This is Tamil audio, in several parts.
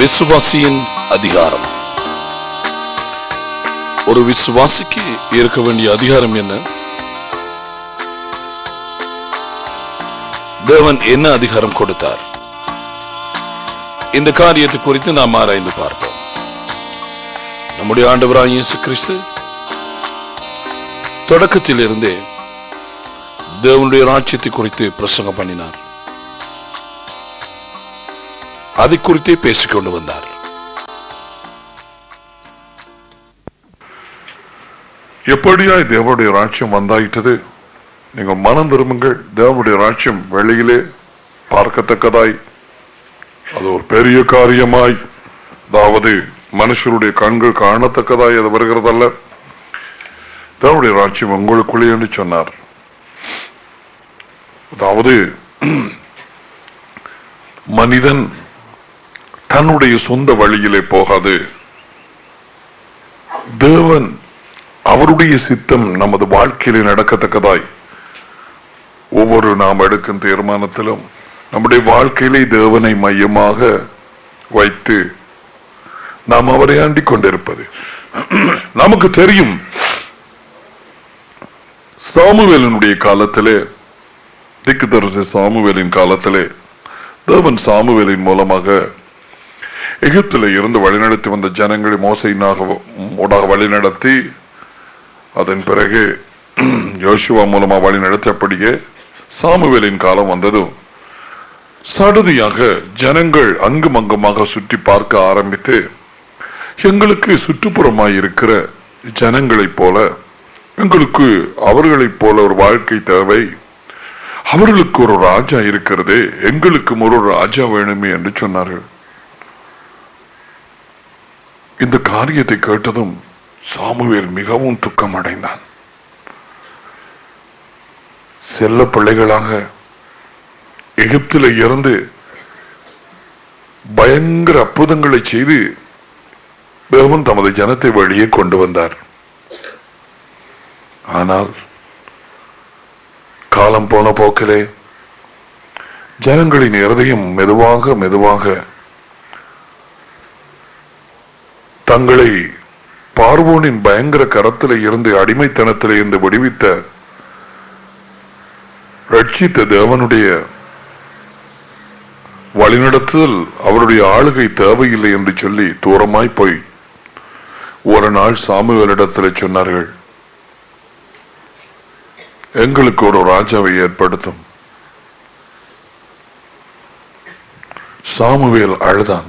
விசுவாசியின் அதிகாரம் ஒரு விசுவாசிக்கு இருக்க வேண்டிய அதிகாரம் என்ன தேவன் என்ன அதிகாரம் கொடுத்தார் இந்த காரியத்தை குறித்து நாம் ஆராய்ந்து பார்ப்போம் நம்முடைய ஆண்டவராய் இயேசு கிறிஸ்து தொடக்கத்தில் இருந்தே தேவனுடைய ராஜ்யத்தை குறித்து பிரசங்கம் பண்ணினார் அதை குறித்தே பேசிக்கொண்டு வந்தார் எப்படியாய் தேவனுடைய ராஜ்யம் வந்தாயிட்டது நீங்கள் மனம் திரும்புங்கள் தேவனுடைய ராஜ்யம் வெளியிலே பார்க்கத்தக்கதாய் அது ஒரு பெரிய காரியமாய் அதாவது மனுஷருடைய கண்கள் காணத்தக்கதாய் அது வருகிறதல்ல தேவனுடைய ராஜ்யம் உங்களுக்குள்ளே என்று சொன்னார் அதாவது மனிதன் தன்னுடைய சொந்த வழியிலே போகாது தேவன் அவருடைய சித்தம் நமது வாழ்க்கையிலே நடக்கத்தக்கதாய் ஒவ்வொரு நாம் எடுக்கும் தீர்மானத்திலும் நம்முடைய வாழ்க்கையிலே தேவனை மையமாக வைத்து நாம் அவரை ஆண்டிக் கொண்டிருப்பது நமக்கு தெரியும் சாமுவேலனுடைய காலத்திலே திக்கு தரிசி சாமுவேலின் காலத்திலே தேவன் சாமுவேலின் மூலமாக எகிப்தில இருந்து வழிநடத்தி வந்த ஜனங்களை மோசையினாக ஊடாக வழிநடத்தி அதன் பிறகு யோசுவா மூலமா வழி நடத்தப்படியே சாமுவேலின் காலம் வந்ததும் சடுதியாக ஜனங்கள் அங்கும் அங்குமாக சுற்றி பார்க்க ஆரம்பித்து எங்களுக்கு சுற்றுப்புறமாய் இருக்கிற ஜனங்களைப் போல எங்களுக்கு அவர்களைப் போல ஒரு வாழ்க்கை தேவை அவர்களுக்கு ஒரு ராஜா இருக்கிறது எங்களுக்கும் ஒரு ராஜா வேணுமே என்று சொன்னார்கள் இந்த காரியத்தை கேட்டதும் சாமுவேல் மிகவும் துக்கம் அடைந்தான் செல்ல பிள்ளைகளாக எகிப்தில இருந்து பயங்கர அற்புதங்களை செய்து தேவன் தமது ஜனத்தை வெளியே கொண்டு வந்தார் ஆனால் காலம் போன போக்கிலே ஜனங்களின் இருதயம் மெதுவாக மெதுவாக தங்களை பார்வோனின் பயங்கர கரத்திலே இருந்து அடிமைத்தனத்திலே இருந்து விடுவித்த ரட்சித்த தேவனுடைய வழிநடத்துதல் அவருடைய ஆளுகை தேவையில்லை என்று சொல்லி தூரமாய் போய் ஒரு நாள் சாமுவேலிடத்தில் சொன்னார்கள் எங்களுக்கு ஒரு ராஜாவை ஏற்படுத்தும் சாமுவேல் அழுதான்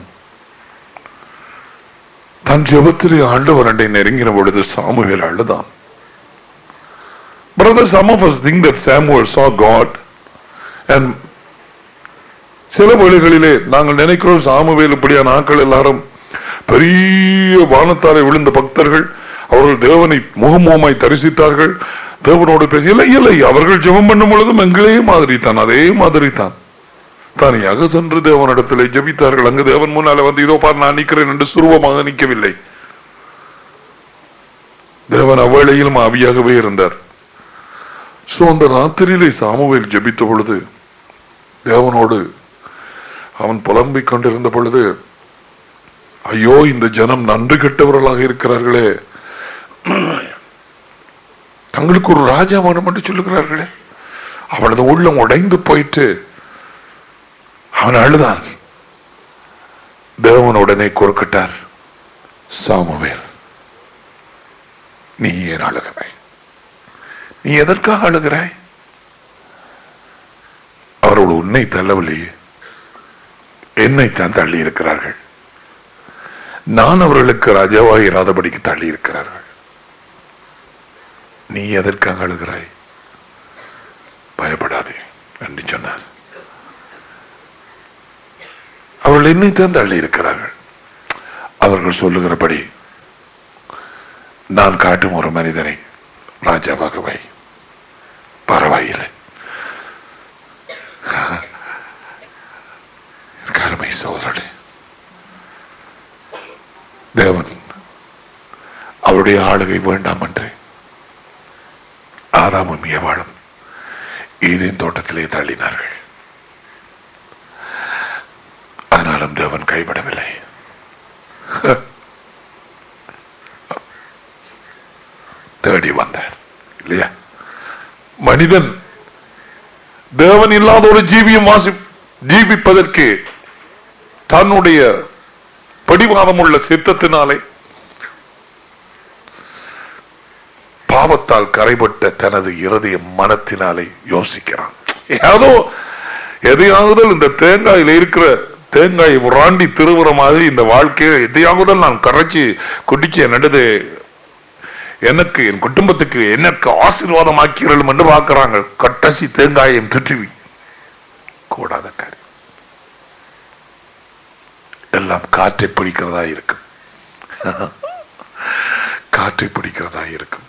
தன் ஜெபத்திலே ஆண்டவர் அண்டை நெருங்கின பொழுது சாமுவேல் அழுதான் Brother, some of us think that Samuel saw God and சில வேளைகளிலே நாங்கள் நினைக்கிறோம் சாமுவேல் இப்படியான ஆட்கள் எல்லாரும் பெரிய வானத்தாரை விழுந்த பக்தர்கள் அவர்கள் தேவனை முகமுகமாய் தரிசித்தார்கள் தேவனோடு பேசி இல்லை இல்லை அவர்கள் ஜெபம் பண்ணும் பொழுதும் எங்களே மாதிரி தான் அதே மாதிரி தான் தனியாக சென்று தேவனிடத்திலே ஜெபித்தார்கள் அங்கு தேவன் முன்னால வந்து இதோ பார் நான் நிற்கிறேன் என்று சுருவமாக நிற்கவில்லை தேவன் அவ்வேளையிலும் ஆவியாகவே இருந்தார் சோ அந்த ராத்திரியிலே சாமுவேல் ஜெபித்த பொழுது தேவனோடு அவன் புலம்பிக் கொண்டிருந்த பொழுது ஐயோ இந்த ஜனம் நன்றி கெட்டவர்களாக இருக்கிறார்களே தங்களுக்கு ஒரு ராஜா வேணும் என்று சொல்லுகிறார்களே அவனது உள்ளம் உடைந்து போயிட்டு அவன் அழுதான் தேவன் உடனே குறுக்கிட்டார் சாமுவேல் நீ ஏன் அழுகிறாய் நீ எதற்காக அழுகிறாய் அவர்கள் உன்னை தள்ளவில்லையே என்னைத்தான் தள்ளி இருக்கிறார்கள் நான் அவர்களுக்கு ராஜாவாக இராதபடிக்கு தள்ளி இருக்கிறார்கள் நீ எதற்காக அழுகிறாய் பயப்படாதே என்று சொன்னார் அவர்கள் என்னைத்தான் தள்ளி இருக்கிறார்கள் அவர்கள் சொல்லுகிறபடி நான் காட்டும் ஒரு மனிதனை ராஜாவாக வை பரவாயில்லை அருமை சோதரே தேவன் அவருடைய ஆளுகை வேண்டாம் என்று ஆதாமும் ஏவாளும் ஈதின் தோட்டத்திலே தள்ளினார்கள் ஆனாலும் தேவன் கைவிடவில்லை தேடி வந்தார் இல்லையா மனிதன் தேவன் இல்லாத ஒரு ஜீவியம் வாசி ஜீவிப்பதற்கு தன்னுடைய படிவாதம் உள்ள சித்தத்தினாலே பாவத்தால் கரைபட்ட தனது இருதய மனத்தினாலே யோசிக்கிறான் ஏதோ எதையாவது இந்த தேங்காயில இருக்கிற தேங்காய் உராண்டி திருவுற மாதிரி இந்த வாழ்க்கையில எதையாவது நான் கரைச்சி குடிச்சு என்னது எனக்கு என் குடும்பத்துக்கு எனக்கு ஆசீர்வாதம் ஆக்கிறோம் என்று பார்க்கிறாங்க கட்டசி தேங்காயம் திட்டுவி கூடாத காரியம் எல்லாம் காற்றை பிடிக்கிறதா இருக்கும் காற்றை பிடிக்கிறதா இருக்கும்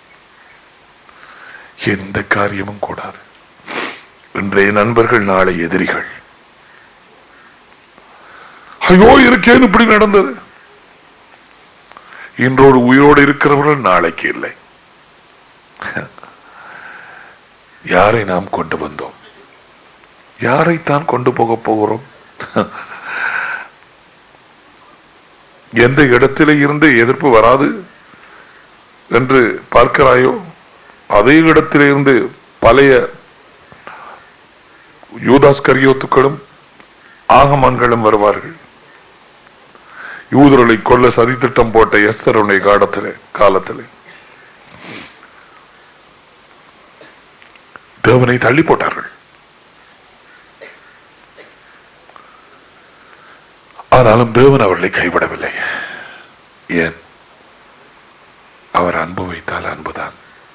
எந்த காரியமும் கூடாது இன்றைய நண்பர்கள் நாளை எதிரிகள் ஐயோ இருக்கேன் இப்படி நடந்தது இன்றோடு உயிரோடு இருக்கிறவர்கள் நாளைக்கு இல்லை யாரை நாம் கொண்டு வந்தோம் யாரைத்தான் கொண்டு போக போகிறோம் எந்த இடத்திலே இருந்து எதிர்ப்பு வராது என்று பார்க்கிறாயோ அதே இடத்திலே இருந்து பழைய யூதாஸ் கரியோத்துக்களும் ஆகமன்களும் வருவார்கள் யூதர்களை கொல்ல சதித்திட்டம் போட்ட எஸ்தருடைய காலத்திலே காலத்திலே தேவனை தள்ளி போட்டார்கள் ஆனாலும் தேவன் அவர்களை கைவிடவில்லை ஏன் அவர் அன்பு வைத்தால் அன்புதான்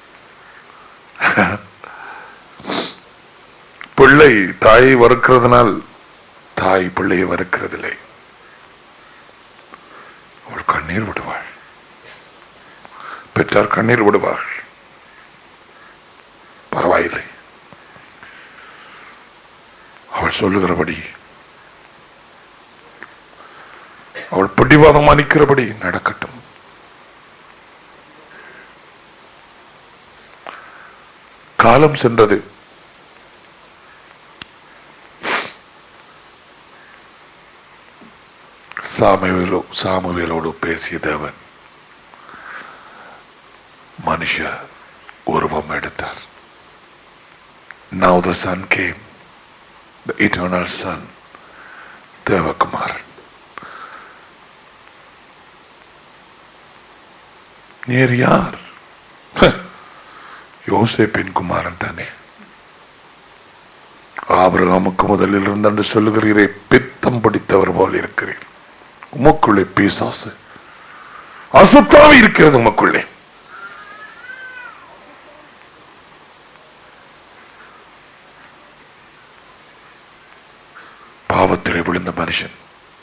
பிள்ளை தாயை வறுக்கிறதுனால் தாய் பிள்ளையை வறுக்கிறதில்லை அவள் கண்ணீர் விடுவாள் பெற்றார் கண்ணீர் விடுவாள் பரவாயில்லை அவள் சொல்லுகிறபடி அவள் பிடிவாதம் அணிக்கிறபடி நடக்கட்டும் காலம் சென்றது சாமுவேலோ சாமுவேலோடு பேசிய தேவன் மனுஷ உருவம் எடுத்தார் Now the son came, the eternal son, தேவகுமாரன் நீர் யார் ஹ, யோசேப்பின் குமாரன் தானே ஆபிரகாமுக்கு முதலில் இருந்து என்று சொல்லுகிறீரே பித்தம் பிடித்தவர் போல் இருக்கிறீர் உமக்குள்ளே பீசாசு அசுத்தாவி இருக்கிறது உமக்குள்ளே பாவத்திலே விழுந்த மனுஷன்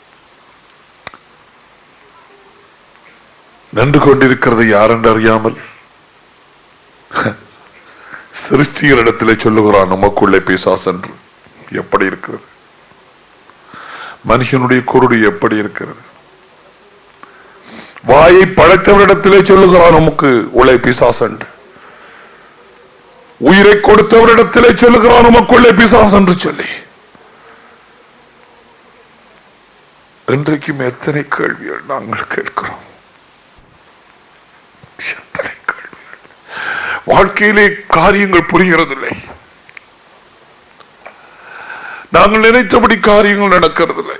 நின்று கொண்டிருக்கிறது யார் என்று அறியாமல் சிருஷ்டியரிடத்திலே சொல்லுகிறான் உமக்குள்ளே பிசாஸ் என்று எப்படி இருக்கிறது மனுஷனுடைய குருடு எப்படி இருக்கிறது வாயை படைத்தவரிடத்திலே சொல்லுகிறான் உமக்கு உலை பிசாஸ் என்று உயிரை கொடுத்தவரிடத்திலே சொல்லுகிறான் உமக்குள்ளே பிசாஸ் என்று சொல்லி இன்றைக்கும் எத்தனை கேள்விகள் நாங்கள் கேட்கிறோம் எத்தனை கேள்விகள் வாழ்க்கையிலே காரியங்கள் புரிகிறதில்லை நாங்கள் நினைத்தபடி காரியங்கள் நடக்கிறதில்லை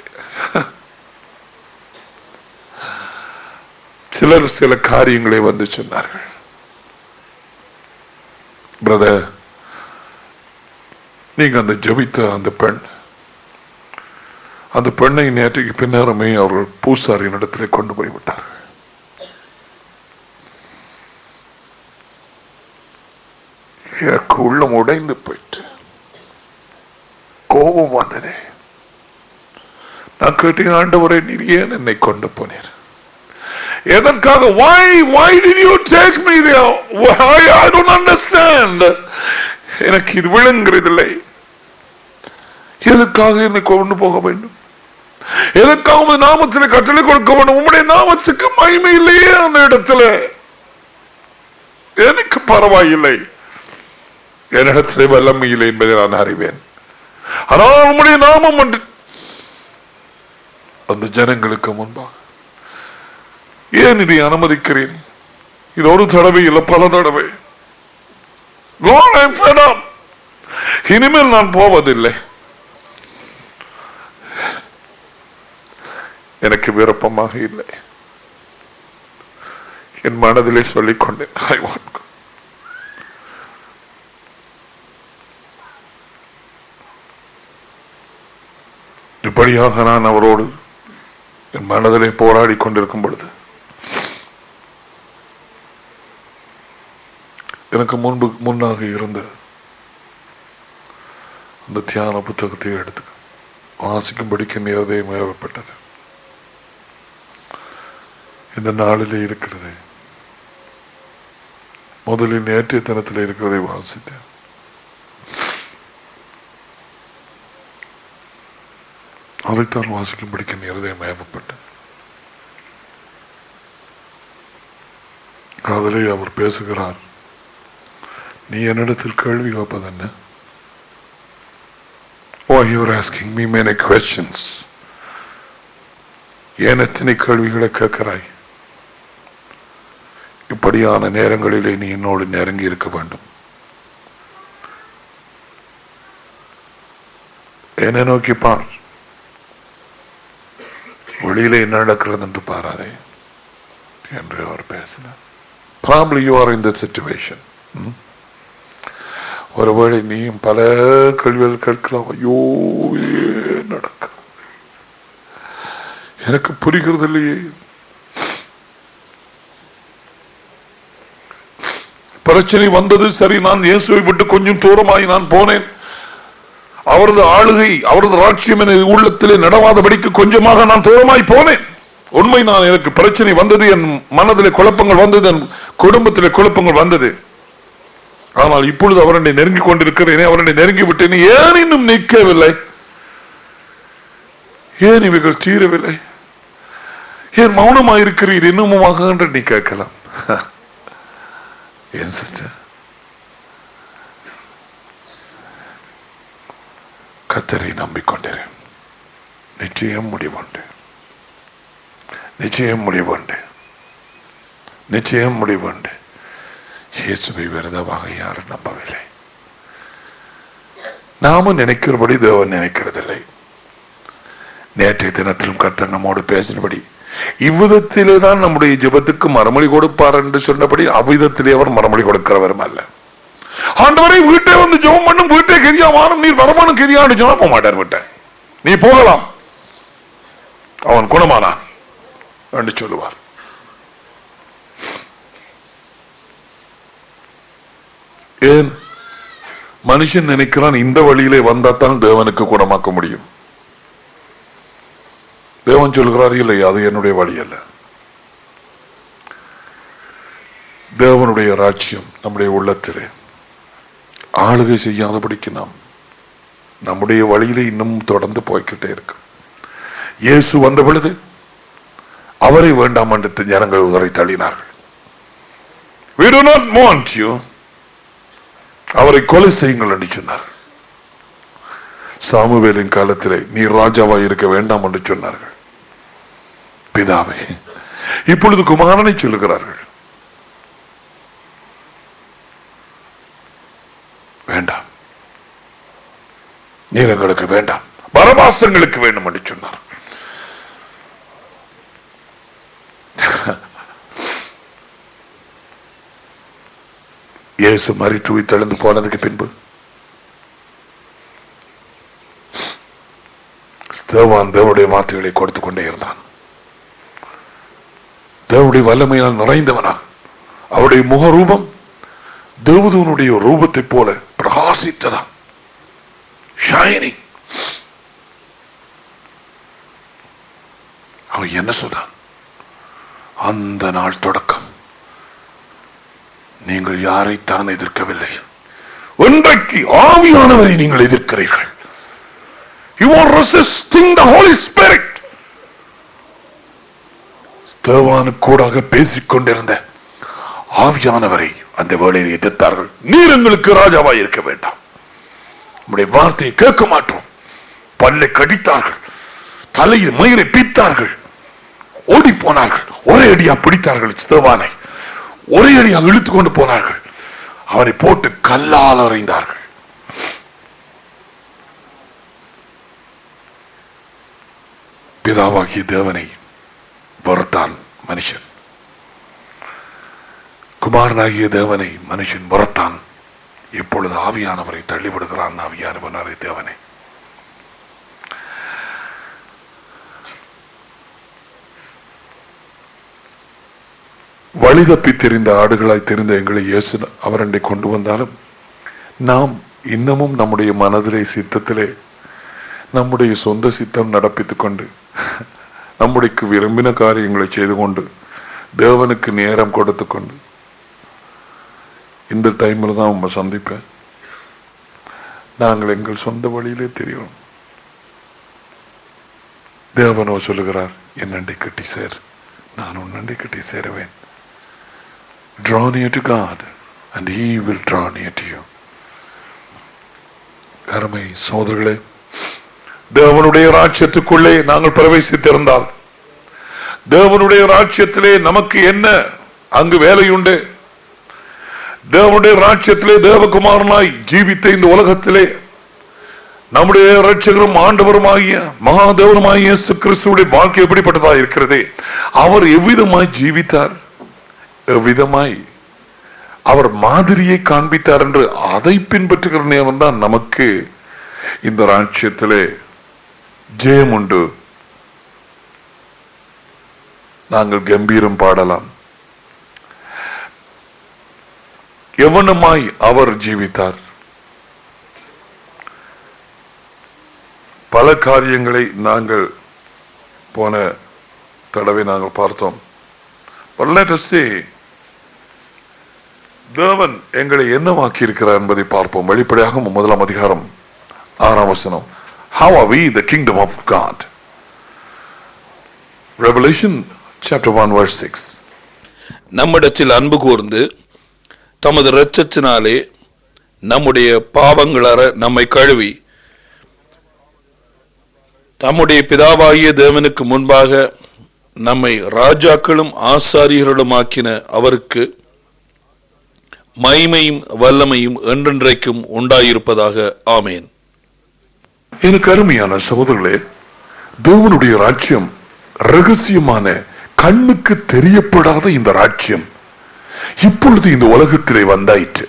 சிலர் சில காரியங்களை வந்து சொன்னார்கள் பிரதர் நீங்க அந்த ஜபித்த அந்த பெண் அந்த பெண்ணை நேற்றைக்கு பின்னரமே அவர்கள் பூசாரியின் இடத்திலே கொண்டு போய் விட்டார்கள் எனக்கு உள்ளம் உடைந்து போயிட்டு கோபம் வந்ததே நான் கேட்டேன் ஆண்டவரை நீர் ஏன் என்னை கொண்டு போனீர் எதற்காக why why did you take me there why I don't understand எனக்கு இது விளங்குறதில்லை எதற்காக என்னை கொண்டு போக வேண்டும் எதற்காக உமது நாமத்தில் கட்டளை கொடுக்க வேண்டும் உம்முடைய நாமத்துக்கு மகிமை இல்லையே அந்த இடத்துல எனக்கு பரவாயில்லை என்னிடத்திலே வல்லமை இல்லை என்பதை நான் அறிவேன் ஆனால் உம்முடைய நாமம் ஒன்று அந்த ஜனங்களுக்கு முன்பாக ஏன் இதை அனுமதிக்கிறேன் இது ஒரு தடவை இல்லை பல தடவை God, I'm fed up. இனிமேல் நான் போவதில்லை எனக்கு விருப்பமாக இல்லை என் மனதிலே சொல்லிக் கொண்டேன் I want God. இப்படியாக நான் அவரோடு என் மனதிலே போராடி கொண்டிருக்கும் பொழுது எனக்கு முன்பு முன்னாக இருந்த அந்த தியான புத்தகத்தை எடுத்து வாசிக்கும்படிக்கு நேரதே மேவப்பட்டது இந்த நாளிலே இருக்கிறது முதலில் நேற்றைய தினத்தில் இருக்கிறதை வாசித்தேன் அதைத்தான் வாசிக்கும்படிக்கு நேரதே மேவப்பட்டது அதிலே அவர் பேசுகிறார் நீ என்னிடத்தில் கேள்வி கேட்பது என்ன Why you are asking me many questions? ஏன் எத்தனை கேள்விகளை கேட்கிறாய் இப்படியான நேரங்களிலே நீ என்னோடு நெருங்கி இருக்க வேண்டும் என்னை நோக்கி பார் வெளியிலே என்ன நடக்கிறது என்று பாராதே என்று அவர் பேசினார் Probably you are in that situation. ம்? ஒருவேளை நீயும் பல கேள்விகள் கேட்கலாம் ஐயோ ஏன் நடக்க எனக்கு புரிகிறது இல்லையே பிரச்சனை வந்தது சரி நான் இயேசுவை விட்டு கொஞ்சம் தூரமாய் நான் போனேன் அவரது ஆளுகை அவரது ராட்சியம் என உள்ளத்திலே நடவாதபடிக்கு கொஞ்சமாக நான் தூரமாய் போனேன் உண்மை நான் எனக்கு பிரச்சனை வந்தது என் மனதிலே குழப்பங்கள் வந்தது என் குடும்பத்திலே குழப்பங்கள் வந்தது ஆனால் இப்பொழுது அவரனை நெருங்கி கொண்டிருக்கிறேனே அவரனை நெருங்கி விட்டேனே ஏன் இன்னும் நிற்கவில்லை ஏன் இவைகள் தீரவில்லை ஏன் மௌனமாயிருக்கிறீர் இன்னுமாக என்று நீ கேட்கலாம் ஏன் சிஸ்டர் கத்தரை நம்பிக்கொண்டிரு நிச்சயம் முடிவுண்டு நிச்சயம் முடிவுண்டு நிச்சயம் முடிவுண்டு இயேசுவை விரதமாக யாரும் நம்பவில்லை நாமும் நினைக்கிறபடி தேவன் நினைக்கிறதில்லை நேற்றைய தினத்திலும் கர்த்தர் நம்மோடு பேசினபடி இவ்விதத்திலே தான் நம்முடைய ஜெபத்துக்கு மறுமொழி கொடுப்பார் என்று சொன்னபடி அவ்விதத்திலே அவர் மறுமொழி கொடுக்கிறவரும் அல்ல ஆண்டவரை வீட்டை வந்து ஜெபம் பண்ணும் வீட்டை கெதியா வானம் நீர் வரமானும் கெதியான்னு சொன்னா போக மாட்டார் வீட்டை நீ போகலாம் அவன் குணமானான் என்று சொல்லுவார் ஏன் மனுஷன் நினைக்கிறான் இந்த வழியிலே வந்தாத்தான் தேவனுக்கு குணமாக்க முடியும் தேவன் சொல்கிறார் இல்லை அது என்னுடைய வழி அல்ல தேவனுடைய ராஜ்யம் நம்முடைய உள்ளத்திலே ஆளுகை செய்யாதபடிக்கு நாம் நம்முடைய வழியிலே இன்னும் தொடர்ந்து போய்கிட்டே இருக்கு இயேசு வந்த பொழுது அவரை வேண்டாம் என்று ஜனங்கள் உதறி தள்ளினார்கள் We do not want you அவரை கொலை செய்யுங்கள் என்று சொன்னார் சாமுவேலின் காலத்திலே நீ ராஜாவாய் இருக்க வேண்டாம் என்று சொன்னார்கள் பிதாவை இப்பொழுது குமாரனை சொல்லுகிறார்கள் வேண்டாம் நீர் எங்களுக்கு வேண்டாம் பரபாசங்களுக்கு வேண்டும் என்று சொன்னார் இயேசு மறித்து உயிர்த்தெழுந்து போனதுக்கு பின்பு தேவான் தேவனுடைய வார்த்தைகளை கொடுத்து கொண்டே இருந்தான் தேவனுடைய வல்லமையால் நிறைந்தவனா அவருடைய முகரூபம் தேவதூனுடைய ரூபத்தை போல பிரகாசித்ததாம் ஷைனிங் அவன் என்ன சொன்னான் அந்த நாள் தொடக்கம் நீங்கள் யாரைத்தான் எதிர்க்கவில்லை இன்றைக்கு ஆவியானவரை நீங்கள் எதிர்க்கிறீர்கள் you are resisting the holy spirit தேவானு கூடாக பேசிக் கொண்டிருந்த ஆவியானவரை அந்த வேளையில் எதிர்த்தார்கள் நீர் எங்களுக்கு ராஜாவாய் இருக்க வேண்டாம் உம்முடைய வார்த்தையை கேட்க மாட்டோம் பல்லை கடித்தார்கள் தலையில் மயிரை பித்தார்கள் ஓடி போனார்கள் ஒரே அடியா பிடித்தார்கள் தேவானை ஒரே அடியாக இழுத்துக் கொண்டு போனார்கள் அவனை போட்டு கல்லால் அறிந்தார்கள் பிதாவாகிய தேவனை வெறுத்தான் மனுஷன் குமாரனாகிய தேவனை மனுஷன் வெறுத்தான் இப்பொழுது ஆவியானவரை தள்ளிவிடுகிறான் ஆவியானவனாரே தேவனை வழி தப்பி தெரிந்த ஆடுகளாய் தெரிந்த எங்களை இயேசு அவரண்டை கொண்டு வந்தாலும் நாம் இன்னமும் நம்முடைய மனதிலே சித்தத்திலே நம்முடைய சொந்த சித்தம் நடப்பித்துக் கொண்டு நம்முடைய விரும்பின காரியங்களை செய்து கொண்டு தேவனுக்கு நேரம் கொடுத்து கொண்டு இந்த டைம்ல தான் உங்க சந்திப்பேன் நாங்கள் எங்கள் சொந்த வழியிலே தெரியும் தேவனோ சொல்லுகிறார் என் நண்டை கட்டி சேர் நான் உன் நண்டை கட்டி சேருவேன் draw near to God and he will draw near to you அருமை சோதர்களே தேவனுடைய ராஜ்யத்துக்குள்ளே நாங்கள் பிரவேசித்திருந்தால் தேவனுடைய ராஜ்யத்திலே நமக்கு என்ன அங்கு வேலையுண்டு தேவனுடைய ராஜ்யத்திலே தேவகுமாரனாய் ஜீவித்த இந்த உலகத்திலே நம்முடைய ரட்சகரும் ஆண்டவருமாகிய மகாதேவனுமாகிய இயேசு கிறிஸ்துவுடைய வாழ்க்கை எப்படிப்பட்டதா இருக்கிறது அவர் எவ்விதமாய் ஜீவித்தார் எவ்விதமாய் அவர் மாதிரியை காண்பித்தார் என்று அதை பின்பற்றுகிற நேரம் தான் நமக்கு இந்த ராஜ்யத்திலே ஜெயம் உண்டு நாங்கள் கம்பீரம் பாடலாம் எவனமாய் அவர் ஜீவித்தார் பல காரியங்களை நாங்கள் போன தடவை நாங்கள் பார்த்தோம் But let us see, தேவன் எங்களை என்னவாக்கி இருக்கிறார் என்பதை பார்ப்போம் வெளிப்படையாக முதலாம் அதிகாரம் ஆறாம் வசனம் How are we the kingdom of God? Revelation chapter 1 verse 6. நம்மிடத்தில் அன்பு கூர்ந்து தமது இரட்சத்தினாலே நம்முடைய பாவங்களற நம்மை கழுவி தம்முடைய பிதாவாகிய தேவனுக்கு முன்பாக நம்மை ராஜாக்களும் ஆசாரியர்களுமாக்கின அவருக்கு மைமையும் வல்லமையும் என்றென்றைக்கும் உண்டாயிருப்பதாக ஆமேன் எனக்கு அருமையான சகோதரர்களே தேவனுடைய ராஜ்யம் ரகசியமான கண்ணுக்கு தெரியப்படாத இந்த ராஜ்யம் இப்பொழுது இந்த உலகத்திலே வந்தாயிற்று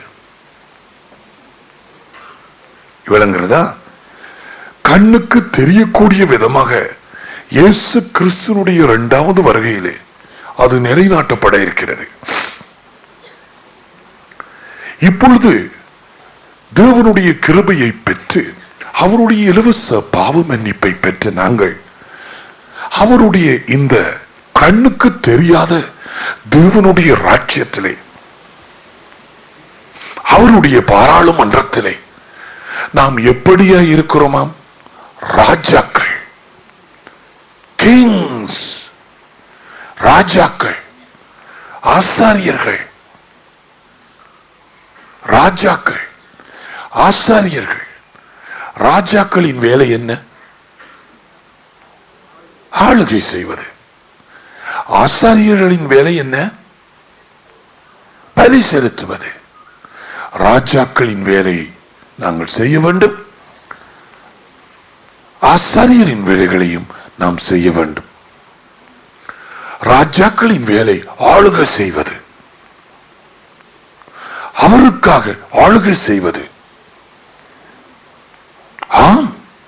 விளங்குறதா கண்ணுக்கு தெரியக்கூடிய விதமாக இயேசு கிறிஸ்துனுடைய இரண்டாவது வருகையிலே அது நிலைநாட்டப்பட இருக்கிறது இப்பொழுது தேவனுடைய கிருபையை பெற்று அவருடைய இலவச பாவ மன்னிப்பை பெற்ற நாங்கள் அவருடைய இந்த கண்ணுக்கு தெரியாத தேவனுடைய ராஜ்யத்திலே அவருடைய பாராளுமன்றத்திலே நாம் எப்படியா இருக்கிறோமாம் ராஜாக்கள் கிங்ஸ் ராஜாக்கள் ஆசாரியர்கள் ராஜாக்கள் ஆசாரியர்கள் ராஜாக்களின் வேலை என்ன ஆளுகை செய்வது ஆசாரியர்களின் வேலை என்ன பலி செலுத்துவது ராஜாக்களின் வேலையை நாங்கள் செய்ய வேண்டும் ஆசாரியரின் வேலைகளையும் நாம் செய்ய வேண்டும் ராஜாக்களின் வேலை ஆளுகை செய்வது அவருக்காக ஆளுகை செய்வது ஆம்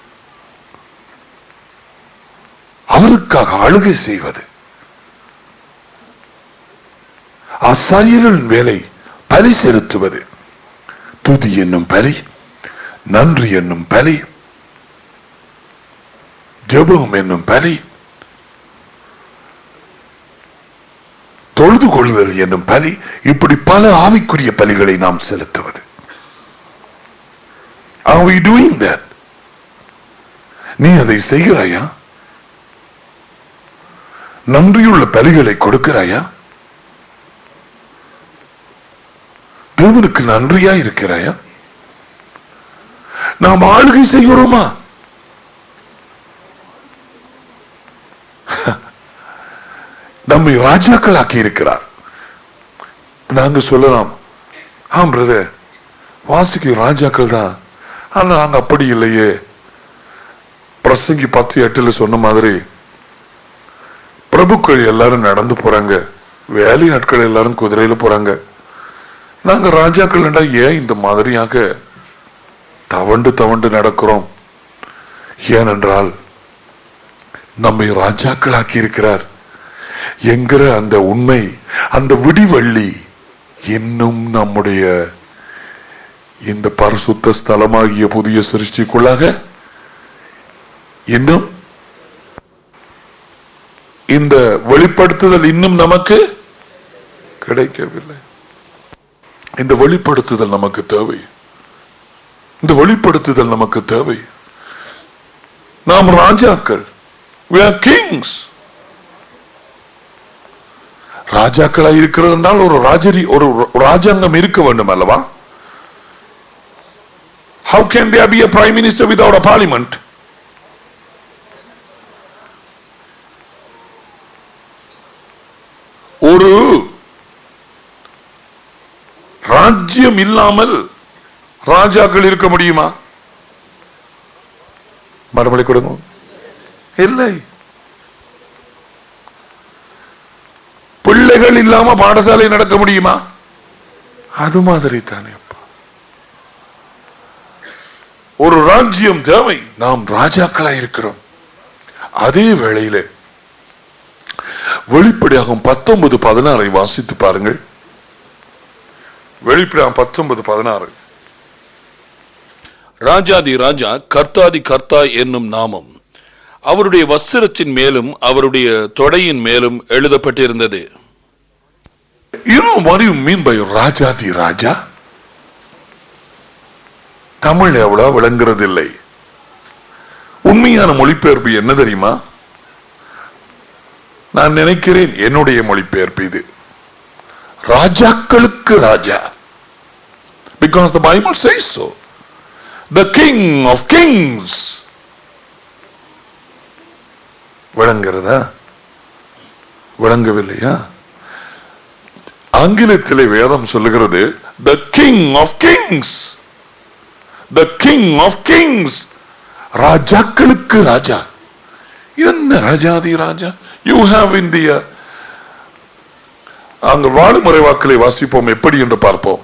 அவருக்காக ஆளுகை செய்வது ஆசாரியர்களின் வேலை பலி செலுத்துவது துதி என்னும் பலி நன்றி என்னும் பலி ஜெபம் என்னும் பலி தொழுது கொள்ளுதல் என்னும் பலி இப்படி பல ஆவிக்குரிய பலிகளை நாம் செலுத்துவது Are we doing that? நீ அதை செய்கிறாயா நன்றியுள்ள பலிகளை கொடுக்கிறாயா தேவனுக்கு நன்றியா இருக்கிறாயா நாம் ஆளுகை செய்கிறோமா நம்மை ராஜாக்களாக்கி இருக்கிறார் நாங்க சொல்லலாம் ஆம் பிரதர் வாசிக்க ராஜாக்கள் தான் ஆனா நாங்க அப்படி இல்லையே பிரசங்கி பத்து எட்டுல சொன்ன மாதிரி பிரபுக்கள் எல்லாரும் நடந்து போறாங்க வேலை நாட்கள் எல்லாரும் குதிரையில போறாங்க நாங்க ராஜாக்கள் ஏன் இந்த மாதிரியாக தவண்டு தவண்டு நடக்கிறோம் ஏனென்றால் நம்மை ராஜாக்களாக்கி இருக்கிறார் என்கிற அந்த உண்மை அந்த விடிவள்ளி இன்னும் நம்முடைய இந்த பரிசுத்த ஸ்தலமாகிய புதிய சிருஷ்டிக்குள்ளாக இன்னும் இந்த வெளிப்படுத்துதல் இன்னும் நமக்கு கிடைக்கவில்லை இந்த வெளிப்படுத்துதல் நமக்கு தேவை இந்த வெளிப்படுத்துதல் நமக்கு தேவை நாம் ராஜாக்கள் we are kings ராஜாக்களாய் இருக்கிறது என்றால் ஒரு ராஜரி ஒரு ராஜாங்கம் இருக்க வேண்டும் அல்லவா how can there be a prime minister without a parliament ஒரு ராஜ்யம் இல்லாமல் ராஜாக்கள் இருக்க முடியுமா மறுமொழி கொடுங்க இல்லை பிள்ளைகள் இல்லாம பாடசாலை நடக்க முடியுமா அது மாதிரி தானே அப்பா. ஒரு ராஜ்யம் தேவை நாம் ராஜாக்களா இருக்கிறோம் அதே வேளையிலே வெளிப்படையாகும் பத்தொன்பது பதினாறை வாசித்து பாருங்கள் வெளிப்படையாகும் பத்தொன்பது பதினாறு ராஜாதி ராஜா கர்த்தாதி கர்த்தா என்னும் நாமம் அவருடைய வஸ்திரத்தின் மேலும் அவருடைய தொடையின் மேலும் எழுதப்பட்டிருந்தது You know what you mean by ராஜாதி ராஜா தமிழ் எவ்வளவு விளங்குறதில்லை உண்மையான மொழிபெயர்ப்பு என்ன தெரியுமா நான் நினைக்கிறேன் என்னுடைய மொழிபெயர்ப்பு இது ராஜாக்களுக்கு ராஜா because the bible says so the king of kings விளங்குறதா விளங்கவில்லையா ஆங்கிலத்திலே வேதம் சொல்லுகிறது the king of kings the king of kings ராஜாக்களுக்கு ராஜா இது என்ன ராஜாதி ராஜா யூ ஹாவ் இந்திய அங்கு வாழுமுறை வாக்களை வாசிப்போம் எப்படி என்று பார்ப்போம்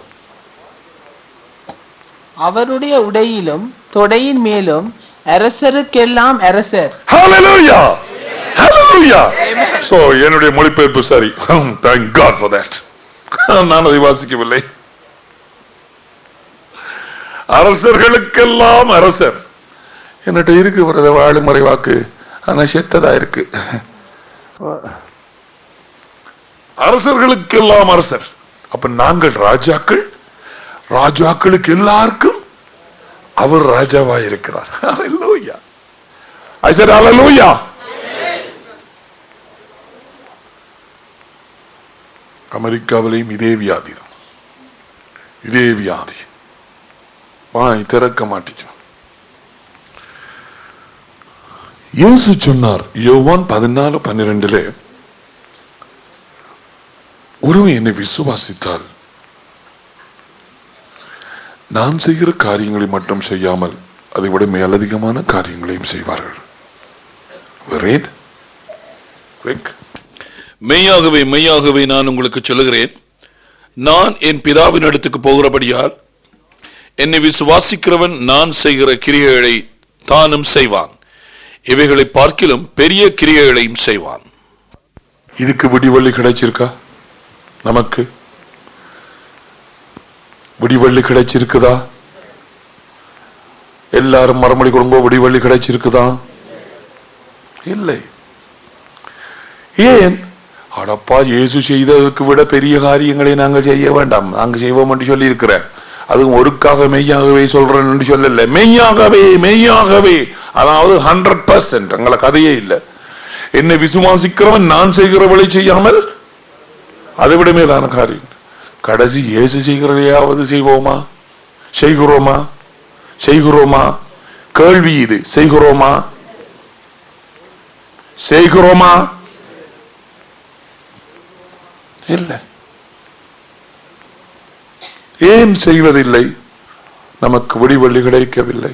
அவருடைய உடையிலும் தொடையின் மேலும் அரசருக்கெல்லாம் அரசர் Hallelujah! Hallelujah! So, என்னுடைய மொழிபெயர்ப்பு சரி தேங்க் காட் ஃபார் தட் நான் அதை வாசிக்கவில்லை அரசர்களுக்கெல்லாம் அரசர் என்னட்ட இருக்கு வரத வாழுமுறை வாக்கு ஆனா செத்ததா இருக்கு அரசர்களுக்கெல்லாம் அரசர் அப்ப நாங்கள் ராஜாக்கள் ராஜாக்களுக்கு எல்லாருக்கும் அவர் ராஜாவா இருக்கிறார் Hallelujah. I said hallelujah. அமெரிக்காவிலேயும் இதே வியாதி தான். இதே வியாதி வாய் திறக்க மாட்டிச்சு இயேசு சொன்னார் யோவான் பதினாலு பன்னிரெண்டிலே ஒருவன் என்னை விசுவாசித்தால் நான் செய்கிற காரியங்களை மட்டும் செய்யாமல் அதை விட மேலதிகமான காரியங்களையும் செய்வார்கள் Read. Quick. மெய்யாகவே மெய்யாகவே நான் உங்களுக்கு சொல்லுகிறேன் நான் என் பிதாவின் இடத்துக்கு போகிறபடியால் என்னை விசுவாசிக்கிறவன் நான் செய்கிற கிரியைகளை தானும் செய்வான் இவைகளை பார்க்கிலும் பெரிய கிரியைகளையும் செய்வான் இதுக்கு விடிவள்ளி கிடைச்சிருக்கா நமக்கு விடிவள்ளி கிடைச்சிருக்குதா எல்லாரும் மறுமொழி கொடுங்க விடிவள்ளி கிடைச்சிருக்குதா இல்லை ஏன் அடப்பா இயேசு செய்ததுக்கு விட பெரிய காரியங்களை நாங்கள் செய்ய வேண்டாம் நாங்கள் செய்வோம் என்று சொல்லி இருக்கிறேன் அதுவும் ஒருக்காக மெய்யாகவே சொல்றேன் என்று சொல்லல மெய்யாகவே மெய்யாகவே அதாவது ஹண்ட்ரட் பர்சன்ட் எங்களை கதையே இல்லை என்னை விசுவாசிக்கிறவன் நான் செய்கிறவளை செய்யாமல் அதை விட மேலான காரியம் கடைசி இயேசு செய்கிறதையாவது செய்வோமா செய்கிறோமா செய்கிறோமா கேள்வி இது செய்கிறோமா செய்கிறோமா இல்ல ஏன் செய்வதில்லை நமக்கு விடிவெள்ளி கிடைக்கவில்லை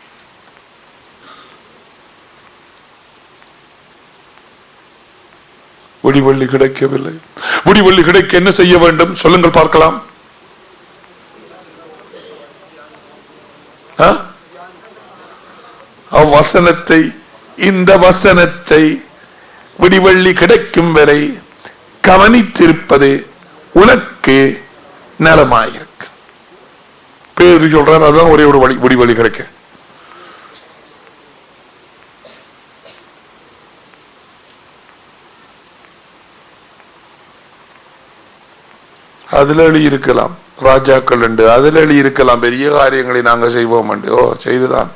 விடிவெள்ளி கிடைக்கவில்லை விடிவெள்ளி கிடைக்க என்ன செய்ய வேண்டும் சொல்லுங்கள் பார்க்கலாம் ஆ? அவ்வசனத்தை இந்த வசனத்தை விடிவெள்ளி கிடைக்கும் வரை கவனித்திருப்பது உனக்கு நலமாயிருக்கு பேரு சொல்றார் அதுதான் ஒரே ஒரு வழி விடிவெளி கிடைக்க அதுல எழுதி இருக்கலாம் ராஜாக்கள் உண்டு அதுல எழுதி இருக்கலாம் பெரிய காரியங்களை நாங்க செய்வோம் உண்டு. ஓ செய்துதான்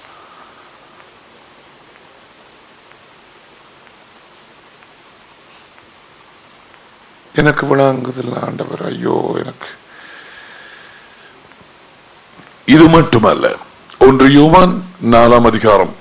எனக்கு விளங்குதில்ல ஆண்டவர் ஐயோ எனக்கு இது மட்டுமல்ல ஒன்று யோவான் நாலாம் அதிகாரம்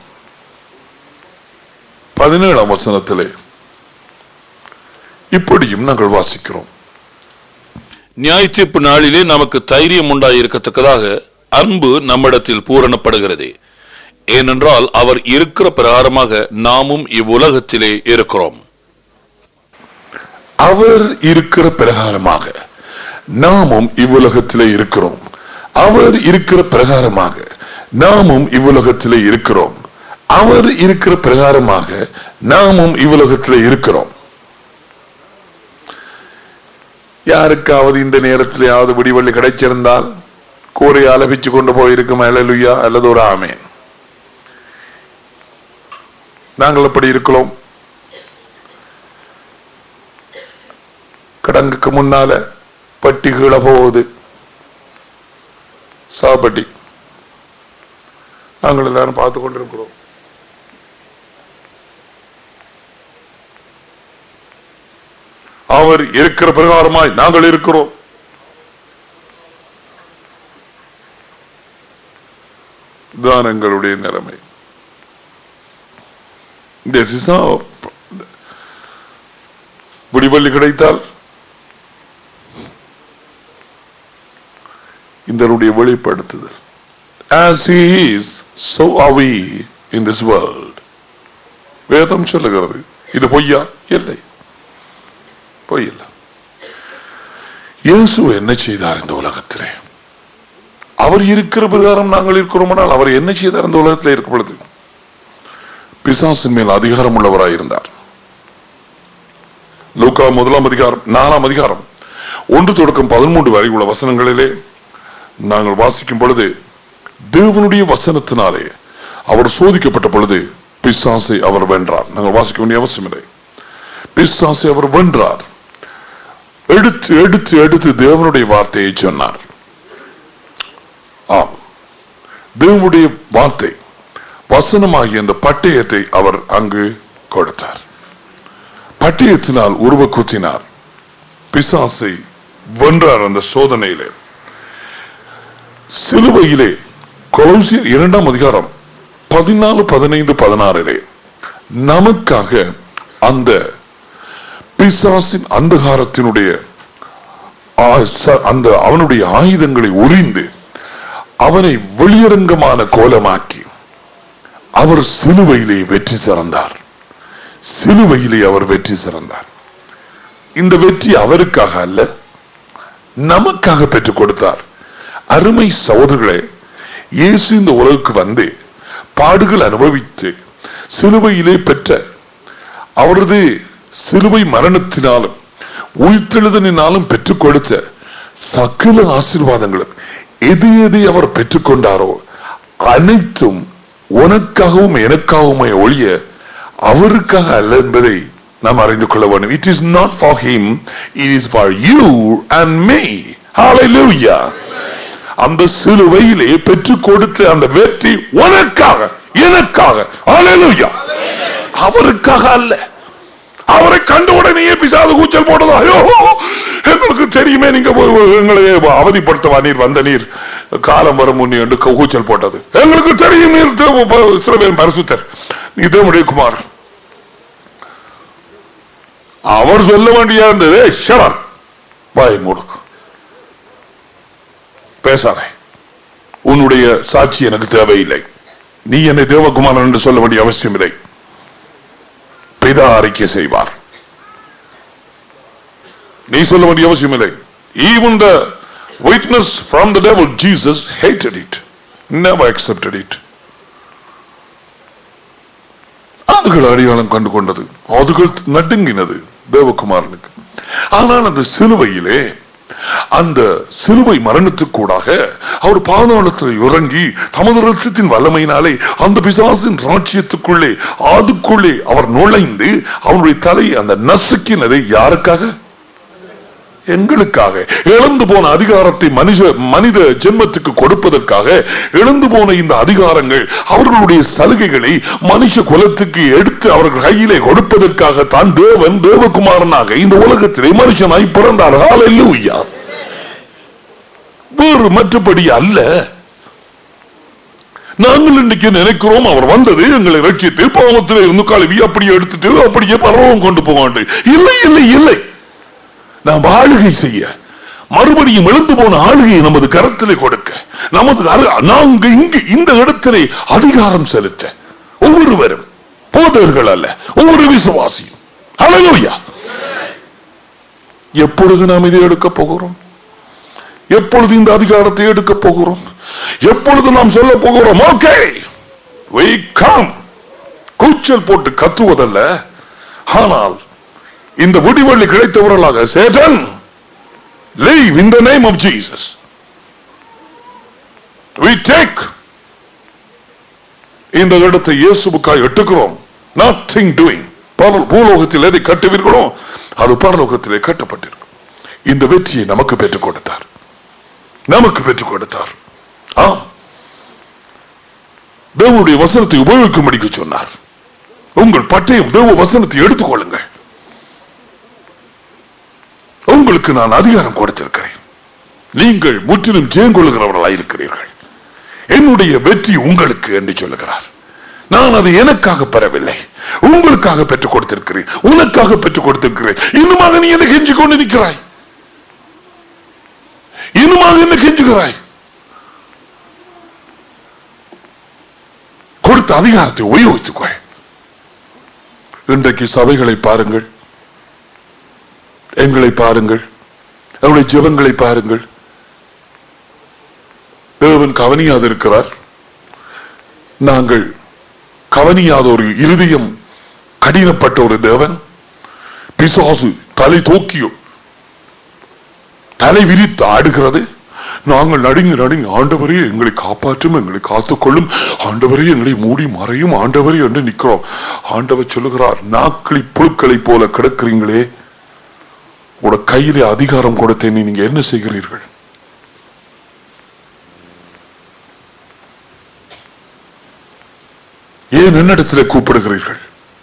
பதினேழாம் வசனத்திலே இப்படியும் நாங்கள் வாசிக்கிறோம் நியாயத்தீர்ப்பு நாளிலே நமக்கு தைரியம் உண்டாயிருக்கத்தக்கதாக அன்பு நம்மிடத்தில் பூரணப்படுகிறது ஏனென்றால் அவர் இருக்கிற பிரகாரமாக நாமும் இவ்வுலகத்திலே இருக்கிறோம் அவர் இருக்கிற பிரகாரமாக நாமும் இவ்வுலகத்திலே இருக்கிறோம் அவர் இருக்கிற பிரகாரமாக நாமும் இவ்வுலகத்திலே இருக்கிறோம் அவர் இருக்கிற பிரகாரமாக நாமும் இவ்வுலகத்திலே இருக்கிறோம் யாருக்காவது இந்த நேரத்திலேயாவது விடிவெள்ளி கிடைச்சிருந்தால் கூரை அலபிச்சு கொண்டு போயிருக்கும் அலலுயா அல்லது ஒரு ஆமேன் நாங்கள் எப்படி இருக்கிறோம் கிடங்குக்கு முன்னால பட்டி கீழே போகுது சாப்பட்டி நாங்கள் எல்லாரும் பார்த்து கொண்டிருக்கிறோம் அவர் இருக்கிற பிரகாரமாய் நாங்கள் இருக்கிறோம் தான் எங்களுடைய நிலைமை This is how விடிவெள்ளி கிடைத்தால் இதனுடைய வெளிப்படுத்துதல் as he is so are we in this world வேதம் சொல்லுகிறது இது பொய்யா இல்லை பொய் இல்லை இயேசு என்ன செய்தார் இந்த உலகத்திலே அவர் இருக்கிற பிரகாரம் நாங்கள் இருக்கிறோமானால் அவர் என்ன செய்தார் இந்த உலகத்திலே இருக்கும் பொழுது பிசாசின் மேல் அதிகாரம் உள்ளவராய் இருந்தார் லூக்கா முதலாம் அதிகாரம் நாலாம் அதிகாரம் ஒன்று தொடக்கம் பதிமூன்று வரை உள்ள வசனங்களிலே நாங்கள் வாசிக்கும் பொழுது தேவனுடைய வசனத்தினாலே அவர் சோதிக்கப்பட்ட பொழுது பிசாசை அவர் வென்றார் நாங்கள் வாசிக்க வேண்டிய அவசியம் இல்லை பிசாசை அவர் வென்றார் எடுத்து எடுத்து எடுத்து தேவனுடைய வார்த்தையை சொன்னார் ஆம் தேவனுடைய வார்த்தை வசனமாகிய அந்த பட்டயத்தை அவர் அங்கு கொடுத்தார் பட்டயத்தினால் உருவ குத்தினார் பிசாசை வென்றார் அந்த சோதனையிலே சிலுவையிலே கொலோசியர் இரண்டாம் அதிகாரம் பதினாலு பதினைந்து பதினாறிலே நமக்காக அந்த பிசாசின் அந்தகாரத்தினுடைய ஆ- ச- அந்த அவனுடைய ஆயுதங்களை உரிந்து அவனை வெளியரங்கமான கோலமாக்கி அவர் சிலுவையிலே வெற்றி சிறந்தார் சிலுவையிலே அவர் வெற்றி சிறந்தார் இந்த வெற்றி அவருக்காக அல்ல நமக்காக பெற்றுக் கொடுத்தார் அருமை சகோதரர்களே இயேசு இந்த உலகுக்கு வந்து பாடுகள் அனுபவித்து சிலுவையிலே பெற்ற அவரது சிலுவை மரணத்தினாலும் உயிர்த்தெழுதலினாலும் பெற்றுக் கொடுத்த சகல ஆசீர்வாதங்களும் எது எதை அவர் பெற்றுக்கொண்டாரோ அனைத்தும் உனக்காகவும் எனக்காகவுமே ஒழிய அவருக்காக அல்ல என்பதை நாம் அறிந்து கொள்ள வேண்டும் it is not for him it is for you and me ஹalleluya அந்த சிலுவையிலே பெற்றுக் கொடுத்த அந்த வெற்றி உனக்காக எனக்காக ஹalleluya அவருக்காக அல்ல அவரை கண்ட உடனேயே பிசாது கூச்சல் போட்டதா ஐயோ எங்களுக்கு தெரியுமே நீங்க போய் எங்களை அவதிப்படுத்தவா நீர் வந்த நீர் காலம் வரும் முன்னே என்று கூச்சல் போட்டது எங்களுக்கு தெரியும் நீர் தேவ- சிறுபேன் பரிசுத்தர் நீ தேவனுடைய குமார் அவர் சொல்ல வேண்டிய இருந்தது ஷரன் வாய் மூடு பேசாதே உன்னுடைய சாட்சி எனக்கு தேவையில்லை நீ என்னை தேவகுமாரன் என்று சொல்ல வேண்டிய அவசியம் இல்லை பிதா அறிக்கை செய்வார் நீ சொல்ல வேண்டிய அவசியம் இல்லை even the witness from the devil jesus hated it never accepted it அதுகள் அடையாளம் கண்டு கொண்டது அதுகள் நடுங்கினது தேவகுமாரனுக்கு ஆனால் அந்த சிலுவையிலே அந்த சிலுவை மரணத்துக்கூடாக அவர் பாதாளத்தில் இறங்கி தமது ரத்தத்தின் வல்லமையினாலே அந்த பிசாசின் ராட்சியத்துக்குள்ளே அதுக்குள்ளே அவர் நுழைந்து அவருடைய தலை அந்த நசுக்கினதை யாருக்காக எங்களுக்காக இழந்து போன அதிகாரத்தை மனித மனித ஜென்மத்துக்கு கொடுப்பதற்காக இழந்து போன இந்த அதிகாரங்கள் அவர்களுடைய சலுகைகளை மனுஷ குலத்துக்கு எடுத்து அவர்கள் கையிலே கொடுப்பதற்காக தான் தேவன் தேவகுமாரனாக இந்த உலகத்திலே மனுஷனாய் பிறந்தார் ஹalleluya வேறு மற்றபடி அல்ல நாங்கள் இன்னைக்கு நினைக்கிறோம் அவர் வந்தது எங்களை ரட்சித்து பாவத்திலே இருந்து கழுவி அப்படியே எடுத்துட்டு அப்படியே பரவம் கொண்டு போகாண்டு இல்லை இல்லை இல்லை நாம் ஆளுகை செய்ய மறுபடியும் எழுந்து போன ஆளுகையை நமது கரத்திலே கொடுக்க நமது அரு- நாங்க இங்கு இந்த இடத்திலே அதிகாரம் செலுத்த ஒவ்வொருவரும் போதர்கள் அல்ல ஒவ்வொரு விசுவாசியும் ஹalleluya எப்பொழுது நாம் இதை எடுக்க போகிறோம் எப்பொழுது இந்த அதிகாரத்தை எடுக்க போகிறோம் எப்பொழுது நாம் சொல்ல போகிறோம் ஓகே we come கூச்சல் போட்டு கத்துவதல்ல ஆனால் இந்த விடிவெள்ளி கிடைத்தவர்களாக Satan leave in the name of Jesus we take இந்த இடத்தை இயேசுவுக்காய் எட்டுக்கிறோம் nothing doing பரலோ- பூலோகத்தில் எதை கட்டுவீர்களோ அது பரலோகத்திலே கட்டப்பட்டிருக்கும் இந்த வெற்றியை நமக்கு பெற்றுக் கொடுத்தார் நமக்கு பெற்றுக் கொடுத்தார் ஆம் தேவனுடைய வசனத்தை உபயோகிக்கும்படிக்கு சொன்னார் உங்கள் பட்டயம் தேவ வசனத்தை எடுத்துக்கொள்ளுங்கள் உங்களுக்கு நான் அதிகாரம் கொடுத்திருக்கிறேன் நீங்கள் முற்றிலும் ஜெயங்கொள்ளுகிறவர்களாய் இருக்கிறீர்கள் என்னுடைய வெற்றி உங்களுக்கு என்று சொல்லுகிறார் நான் அதை எனக்காக பெறவில்லை உங்களுக்காக பெற்றுக் கொடுத்திருக்கிறேன் உனக்காக பெற்றுக் கொடுத்திருக்கிறேன் இன்னுமாக நீ என்ன கெஞ்சி கொண்டு நிற்கிறாய் இன்னுமாக என்ன கெஞ்சுகிறாய் கொடுத்த அதிகாரத்தை உபயோகித்துக்கொள் இன்றைக்கு சபைகளை பாருங்கள் எங்களை பாருங்கள் அவருடைய ஜெபங்களை பாருங்கள் தேவன் கவனியாது இருக்கிறார் நாங்கள் கவனியாத ஒரு இருதயம் கடினப்பட்ட ஒரு தேவன் பிசாசு தலை தூக்கியும் தலை விரித்து ஆடுகிறது நாங்கள் நடுங்கி நடுங்கி ஆண்டவரே எங்களை காப்பாற்றும் எங்களை காத்துக்கொள்ளும் ஆண்டவரே எங்களை மூடி மறையும் ஆண்டவரே என்று நிற்கிறோம் ஆண்டவர் சொல்லுகிறார் நாக்களி புழுக்களை போல கிடக்கிறீங்களே உட கையிலே அதிகாரம் கொடுத்தேன் நீங்க என்ன செய்கிறீர்கள் ஏன் என்னிடத்திலே கூப்பிடுகிறீர்கள்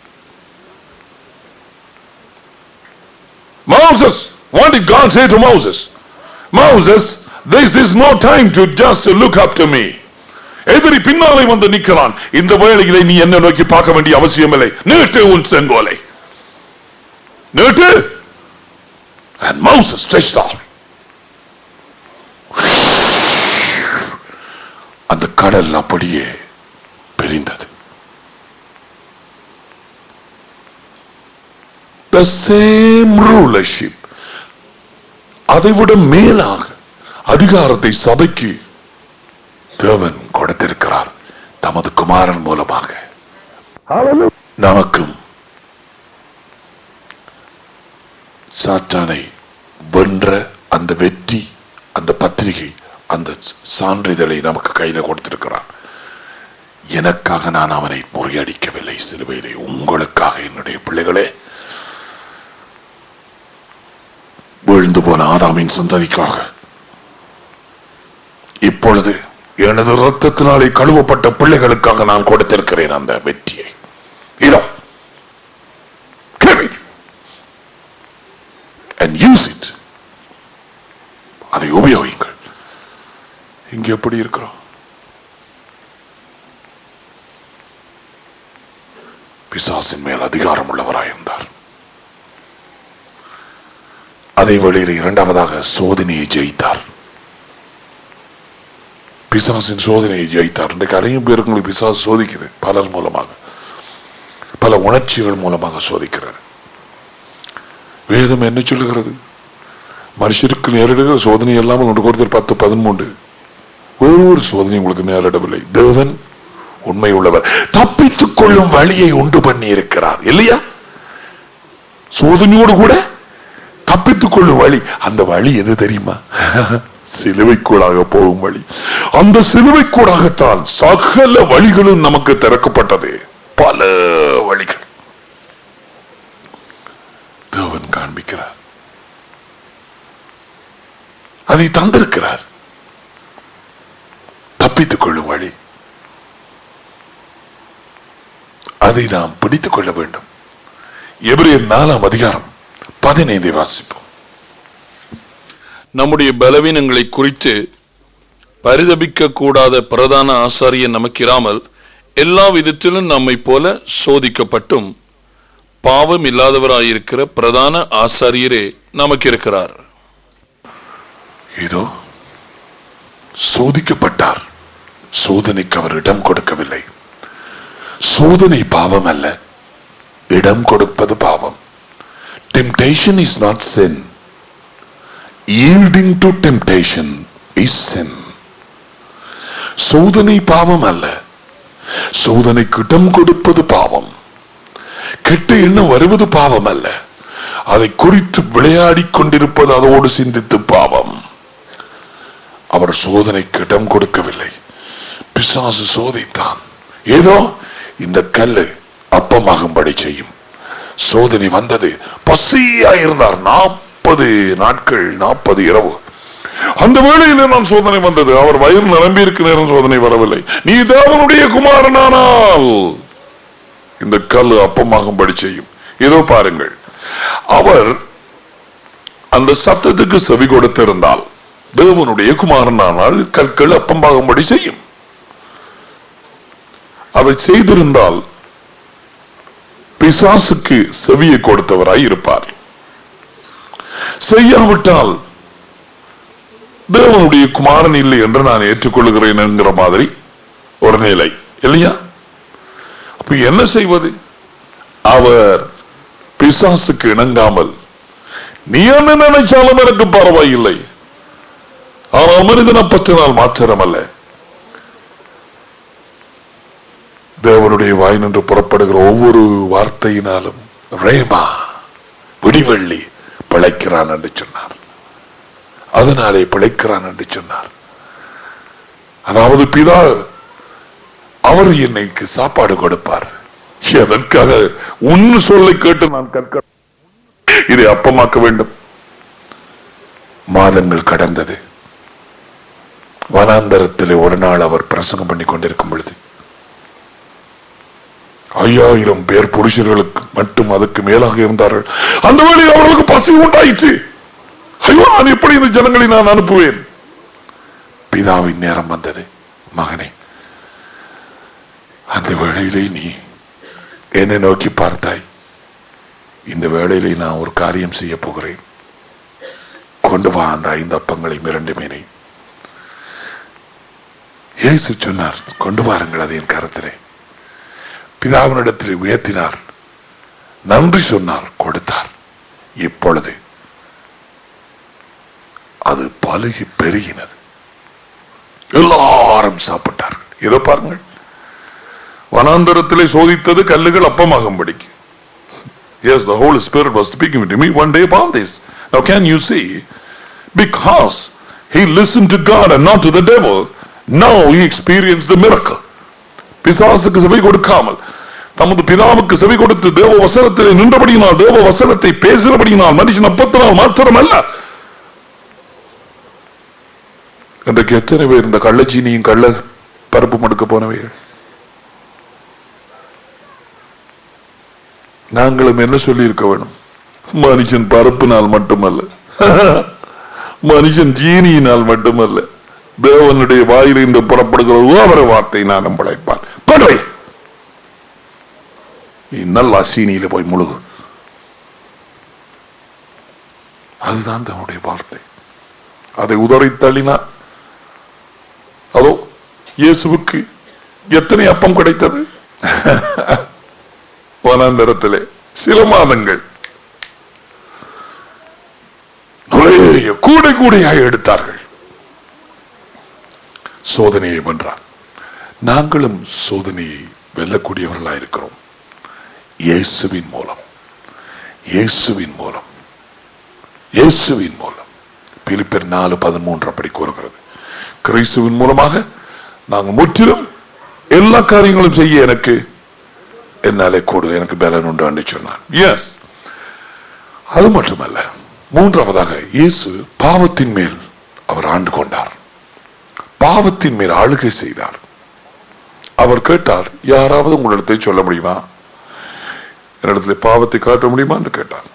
Moses, what did God say to Moses? Moses, this is no time to just look up to me. எதிரி பின்னாலே வந்து நிற்கிறான் இந்த வேளையிலே நீ என்ன நோக்கி பார்க்க வேண்டிய அவசியம் இல்லை நீட்டு உன் செங்கோலை நீட்டு And Moses stretched out. அந்த கடல் அப்படியே பிரிந்தது The same rulership அதைவிட மேலாக அதிகாரத்தை சபைக்கு தேவன் கொடுத்திருக்கிறார் தமது குமாரன் மூலமாக நமக்கும் சாத்தானை வென்ற அந்த வெற்றி அந்த பத்திரிகை அந்த சான்றிதழை நமக்கு கையில கொடுத்திருக்கிறான் எனக்காக நான் அவனை முறியடிக்கவில்லை சிலுவையிலே உங்களுக்காக என்னுடைய பிள்ளைகளே வீழ்ந்து போன ஆதாமின் சந்ததிக்காக இப்பொழுது எனது ரத்தத்தினாலே கழுவப்பட்ட பிள்ளைகளுக்காக நான் கொடுத்திருக்கிறேன் அந்த வெற்றியை இதோ Give it. and use it அதை உபயோகிங்கள் இங்க எப்படி இருக்கிறோம் பிசாசின் மேல் அதிகாரம் உள்ளவராயிருந்தார் அதே வழியில் இரண்டாவதாக சோதனையை ஜெயித்தார் பிசாசின் சோதனையை ஜெயித்தார் இன்றைக்கு அனைவரும் பேருங்களை பிசாசு சோதிக்குது பலர் மூலமாக பல உணர்ச்சிகள் மூலமாக சோதிக்கிறார் வேதம் என்ன சொல்லுகிறது மனுஷருக்கு நேரிடுகிற சோதனை இல்லாமல் ஒன்று கொடுத்தர் பத்து பதிமூன்று ஒரு ஒரு சோதனை உங்களுக்கு நேரிடவில்லை தேவன் உண்மை உள்ளவர் தப்பித்துக் கொள்ளும் வழியை உண்டு பண்ணி இருக்கிறார் இல்லையா சோதனையோடு கூட தப்பித்துக் கொள்ளும் வழி அந்த வழி எது தெரியுமா சிலுவைக்கூடாக போகும் வழி அந்த சிலுவைக்கூடாகத்தான் சகல வழிகளும் நமக்கு திறக்கப்பட்டது பல வழிகள் தேவன் காண்பிக்கிறார் அதை தந்திருக்கிறார் தப்பித்துக் கொள்ளும் வழி அதை நாம் பிடித்துக் கொள்ள வேண்டும் எபிரேயர் நாலாம் அதிகாரம் பதினைந்தை வாசிப்போம் நம்முடைய பலவீனங்களை குறித்து பரிதபிக்க கூடாத பிரதான ஆசாரியன் நமக்கு இராமல் எல்லா விதத்திலும் நம்மை போல சோதிக்கப்பட்டும் பாவம் இல்லாதவராயிருக்கிற பிரதான ஆசாரியரே நமக்கு இருக்கிறார் இதோ சோதிக்கப்பட்டார் சோதனைக்கு அவர் இடம் கொடுக்கவில்லை சோதனை பாவம் அல்ல இடம் கொடுப்பது பாவம் temptation is not sin yielding to temptation is sin சோதனை பாவம் அல்ல சோதனைக்கு இடம் கொடுப்பது பாவம் கெட்ட எண்ணம் வருவது பாவம் அல்ல அதை குறித்து விளையாடிக் கொண்டிருப்பது அதோடு சிந்தித்து பாவம் அவர் சோதனைக்கு இடம் கொடுக்கவில்லை பிசாசு சோதித்தான் ஏதோ இந்த கல்லு அப்பமாகும்படி செய்யும் சோதனை வந்தது பசியா இருந்தார் நாற்பது நாட்கள் நாற்பது இரவு அந்த வேளையிலே நான் சோதனை வந்தது அவர் வயிறு நிரம்பி இருக்க நேரம் சோதனை வரவில்லை நீ தேவனுடைய குமாரனானால் இந்த கல் அப்பமாகும்படி செய்யும் இதோ பாருங்கள் அவர் அந்த சத்தத்துக்கு செவி கொடுத்திருந்தால் தேவனுடைய குமாரனானால் கற்கள் அப்பமாகும்படி செய்யும் அதை செய்திருந்தால் பிசாசுக்கு செவியை கொடுத்தவராய் இருப்பார் செய்யாவிட்டால் தேவனுடைய குமாரன் இல்லை என்று நான் ஏற்றுக்கொள்கிறேன் என்கிற மாதிரி ஒரு நிலை இல்லையா அப்ப என்ன செய்வது அவர் பிசாசுக்கு இணங்காமல் நீ என்ன நினைச்சாலும் எனக்கு பரவாயில்லை ஆனால் மனிதனை பற்றினால் மாத்திரமல்ல தேவனுடைய வாய் நின்று புறப்படுகிற ஒவ்வொரு வார்த்தையினாலும் ரேமா விடிவெள்ளி பிழைக்கிறான் என்று சொன்னார் அதனாலே பிழைக்கிறான் என்று சொன்னார் அதாவது பிதா அவர் என்னைக்கு சாப்பாடு கொடுப்பார் எதற்காக உன் சொல்லை கேட்டு நான் கற்க இதை அப்பமாக்க வேண்டும் மாதங்கள் கடந்தது வனாந்தரத்திலே ஒரு நாள் அவர் பிரசங்கம் பண்ணி கொண்டிருக்கும் பொழுது ஐயாயிரம் பேர் புருஷர்களுக்கு மட்டும் அதுக்கு மேலாக இருந்தார்கள் அந்த வேளையில் அவர்களுக்கு பசி உண்டாயிற்று ஐயோ நான் எப்படி இந்த ஜனங்களை நான் அனுப்புவேன் பிதாவின் நேரம் வந்தது மகனே அந்த வேளையிலே நீ என்னை நோக்கி பார்த்தாய் இந்த வேளையிலே நான் ஒரு காரியம் செய்ய போகிறேன் கொண்டு வா அந்த ஐந்து அப்பங்களை இரண்டு மீனை இயேசு சொன்னார் கொண்டு வாருங்கள் அது என் கருத்திலே பிதாவினிடத்தில் உயர்த்தினார் நன்றி சொன்னார் கொடுத்தார் இப்பொழுது அது பலுகி பெருகினது எல்லாரும் சாப்பிட்டார்கள் இதோ பாருங்கள் வனாந்தரத்திலே சோதித்தது கல்லுகள் அப்பமாகும்படிக்கு Yes, the Holy Spirit was speaking to me one day upon this. Now, can you see? Because he listened to God and not to the devil, now he experienced the miracle. பிசாசுக்கு செவி கொடுக்காமல் தமது பிதாவுக்கு செவி கொடுத்து தேவ வசனத்திலே நின்றபடியினால் தேவ வசனத்தை பேசினபடியினால் மனுஷன் அப்பத்தினால் மாத்திரமல்ல இன்றைக்கு எத்தனை பேர் இந்த கள்ளச்சீனியும் கள்ள பருப்பு மடுக்க போனவைகள் நாங்களும் என்ன சொல்லி இருக்க வேணும் மனுஷன் பருப்பினால் மட்டுமல்ல மனுஷன் ஜீனியினால் மட்டுமல்ல தேவனுடைய வாயிலிருந்து புறப்படுகிறது அவரை வார்த்தை நான் நம்பளைப்பான் படுவை நீ நல்லா சீனியில போய் முழுகு அதுதான் தன்னுடைய வார்த்தை அதை உதறி தள்ளினார் அதோ இயேசுவுக்கு எத்தனை அப்பம் கிடைத்தது வனாந்தரத்திலே சில மாதங்கள் நிறைய கூடை கூடையாக எடுத்தார்கள் சோதனையை வென்றார் நாங்களும் சோதனையை வெல்லக்கூடியவர்களாக இருக்கிறோம் இயேசுவின் மூலம் இயேசுவின் மூலம் இயேசுவின் மூலம் பிலிப்பர் நாலு பதிமூன்று அப்படி கூறுகிறது கிறிஸ்துவின் மூலமாக நாங்கள் முற்றிலும் எல்லா காரியங்களும் செய்ய எனக்கு என்னாலே கூடு எனக்கு பலன் உண்டு என்று சொன்னார் எஸ் அது மட்டுமல்ல மூன்றாவதாக இயேசு பாவத்தின் மேல் அவர் ஆண்டு கொண்டார் பாவத்தின் மேல் ஆளுகை செய்தார் அவர் கேட்டார் யாராவது உங்களிடத்தை சொல்ல முடியுமா என்னிடத்துல பாவத்தை காட்ட முடியுமா என்று கேட்டார்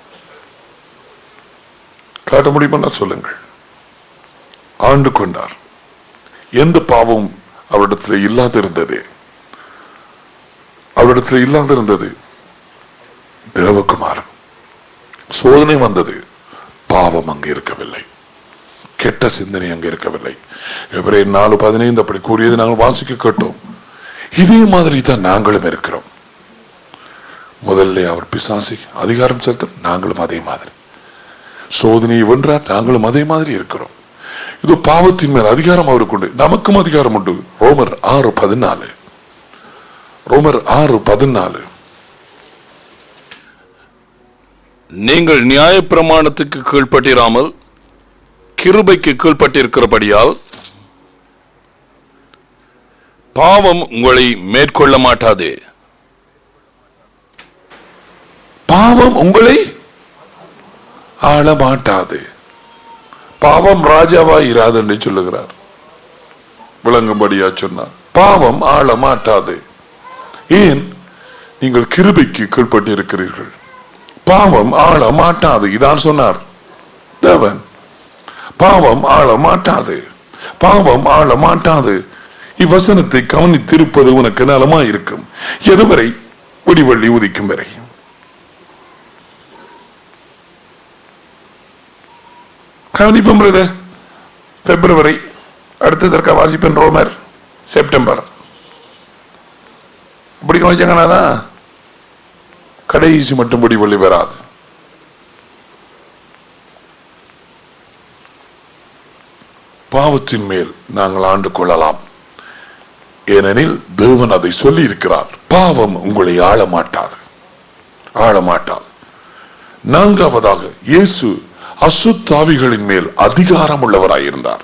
காட்ட முடியுமா சொல்லுங்கள் ஆண்டு கொண்டார் எந்த பாவம் அவரிடத்தில் இல்லாதிருந்தது அவரிடத்தில் இல்லாதிருந்தது தேவகுமாரன் சோதனை வந்தது பாவம் அங்கு இருக்கவில்லை கெட்ட சிந்தனை அங்கு இருக்கவில்லை எவரே நாலு பதினைந்து அப்படி கூறியது நாங்கள் வாசிக்க கேட்டோம் இதே மாதிரி தான் நாங்களும் இருக்கிறோம் முதல்ல அவர் பிசாசி அதிகாரம் செலுத்த நாங்களும் அதே மாதிரி சோதனையை வென்றார் நாங்களும் அதே மாதிரி இருக்கிறோம் இது பாவத்தின் மேல் அதிகாரம் அவருக்கு உண்டு நமக்கும் அதிகாரம் உண்டு ரோமர் ஆறு பதினாலு ரோமர் ஆறு பதினாலு நீங்கள் நியாயப்பிரமாணத்துக்கு கீழ்ப்பட்டிராமல் கிருபைக்கு கீழ்ப்பட்டிருக்கிறபடியால் பாவம் உங்களை மேற்கொள்ள மாட்டாதே பாவம் உங்களை ஆள மாட்டாது பாவம் ராஜாவா இராது என்று சொல்லுகிறார் விளங்கும்படியா சொன்னார் பாவம் ஆள மாட்டாது ஏன் நீங்கள் கிருபைக்கு கீழ்பட்டு இருக்கிறீர்கள் பாவம் ஆள மாட்டாது இதான் சொன்னார் தேவன் பாவம் ஆள மாட்டாது பாவம் ஆள மாட்டாது இவ்வசனத்தை கவனித்திருப்பது உனக்கு நலமா இருக்கும் எதுவரை ஒடிவள்ளி உதிக்கும் வரை கவனிப்போம் பிரதர் பிப்ரவரி அடுத்ததற்க வாசிப்பேன் ரோமர் செப்டம்பர் இப்படி கவனிச்சாங்கன்னாதான் கடைசி மட்டும் முடிவள்ளி வராது பாவத்தின் மேல் நாங்கள் ஆண்டு கொள்ளலாம் ஏனெனில் தேவன் அதை சொல்லி இருக்கிறார் பாவம் உங்களை ஆள மாட்டாது ஆள மாட்டாது நான்காவதாக இயேசு அசுத்தாவிகளின் மேல் அதிகாரம் உள்ளவராயிருந்தார்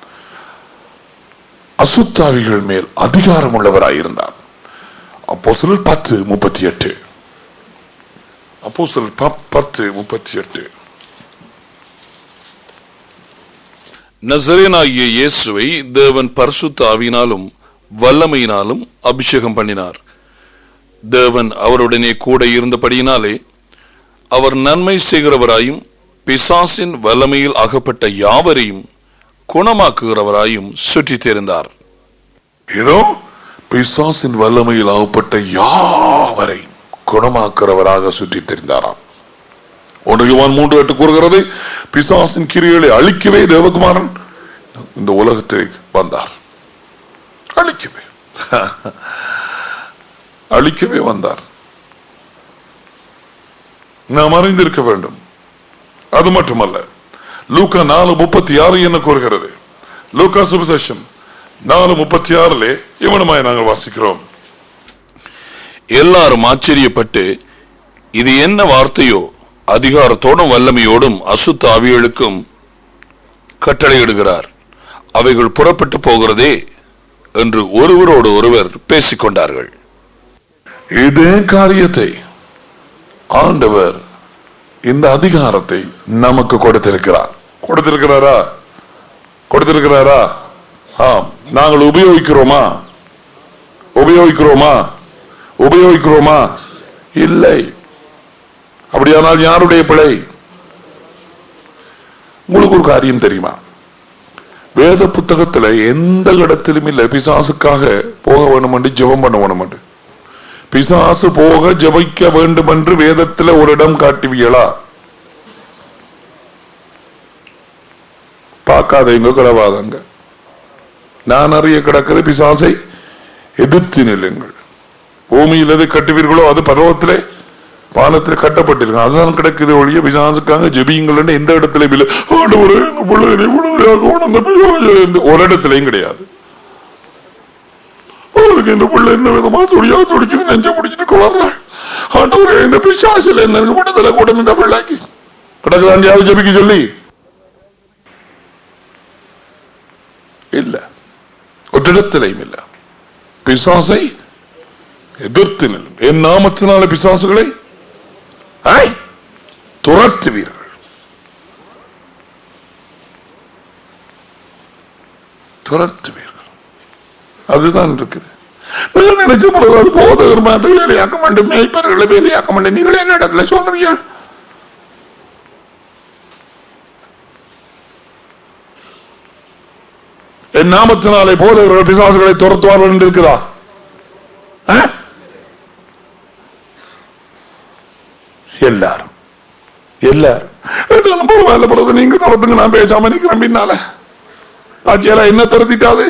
அசுத்தாவிகள் மேல் அதிகாரம் உள்ளவராயிருந்தார் அப்போ சிலர் பத்து முப்பத்தி எட்டு அப்போ சிலர் பத்து முப்பத்தி எட்டு நசரேனாகிய இயேசுவை தேவன் பரிசுத்த ஆவியினாலும் வல்லமையினாலும் அபிஷேகம் பண்ணினார் தேவன் அவருடனே கூட இருந்தபடியினாலே அவர் நன்மை செய்கிறவராயும் பிசாசின் வல்லமையில் அகப்பட்ட யாவரையும் குணமாக்குகிறவராயும் சுற்றித் தெரிந்தார் இதோ பிசாசின் வல்லமையில் ஆகப்பட்ட யாவரை குணமாக்குறவராக சுற்றித் தெரிந்தாராம் ஒன்று யோவான் மூன்று எட்டு கூறுகிறது பிசாசின் கிரிகளை அழிக்கவே தேவகுமாரன் இந்த உலகத்திற்கு வந்தார் அழிக்கவே அழிக்கவே வந்தார் நாம் அறிந்திருக்க வேண்டும் அது மட்டுமல்ல லூக்கா நாலு முப்பத்தி ஆறு என்ன கூறுகிறது லூக்கா சுவிசேஷம் நாலு முப்பத்தி ஆறுலே இவனுமாய் நாங்கள் வாசிக்கிறோம் எல்லாரும் ஆச்சரியப்பட்டு இது என்ன வார்த்தையோ அதிகாரத்தோடும் வல்லமையோடும் அசுத்த ஆவிகளுக்கும் கட்டளையிடுகிறார் அவைகள் புறப்பட்டு போகிறதே என்று ஒருவரோடு ஒருவர் பேசிக் கொண்டார்கள் இதே காரியத்தை ஆண்டவர் இந்த அதிகாரத்தை நமக்கு கொடுத்திருக்கிறார் கொடுத்திருக்கிறாரா கொடுத்திருக்கிறாரா ஆம் நாங்கள் உபயோகிக்கிறோமா உபயோகிக்கிறோமா உபயோகிக்கிறோமா இல்லை அப்படியானால் யாருடைய பிழை உங்களுக்கு ஒரு காரியம் தெரியுமா வேத புத்தகத்துல எந்த இடத்திலும் இல்லை பிசாசுக்காக போக வேணும் என்று ஜெபம் பண்ண வேணும் என்று பிசாசு போக ஜெபிக்க வேண்டும் என்று வேதத்துல ஒரு இடம் காட்டுவீங்களா பார்க்காதீங்க கிளவாதங்க நான் அறிய கிடக்கிற பிசாசை எதிர்த்து நில்லுங்கள் பூமியில் எது கட்டுவீர்களோ அது பருவத்திலே பாலத்தில் கட்டப்பட்டிருக்கும் அதுதான் கிடக்குது ஒழிய பிசாசுக்காக ஜெபியுங்கள் எந்த இடத்துல இல்ல ஆண்டவரே, இந்த பிள்ளையை நீ விடுதலையாக்க வேணும், அந்த பிசாசை என்று ஒரு இடத்துலயும் கிடையாது அவருக்கு இந்த பிள்ளை என்ன விதமா துடியா துடிக்குது நெஞ்ச பிடிச்சிட்டு குளர்றாள் ஆண்டவரே இந்த பிசாசில் என்ன விடுதலை கூட இந்த பிள்ளைக்கு கிடக்குதாண்டியாவது ஜெபிக்க சொல்லி இல்ல ஒற்றிடத்திலையும் இல்ல பிசாசை எதிர்த்து நில்லும் என் நாமத்தினால பிசாசுகளை ஐ, துரத்துவீர்கள் துரத்துவீர்கள் அதுதான் இருக்குது நான் நினைச்ச பொழுது அது போதகர் மாதிரி வேலையாக்க வேண்டும் மேய்ப்பர்களை வேலையாக்க வேண்டும் நீங்கள் என்ன இடத்துல சொல்றீங்க என் நாமத்தினாலே போதகர்கள் பிசாசுகளை துரத்துவார்கள் என்று இருக்குதா ஆ? எல்லாரும் எல்லாரும் இருந்தாலும் பரவாயில்ல பரவாயில்ல நீங்க துரத்துங்க நான் பேசாம நிக்கிறேன் பின்னால ஆட்சியால என்ன துரத்திட்டாது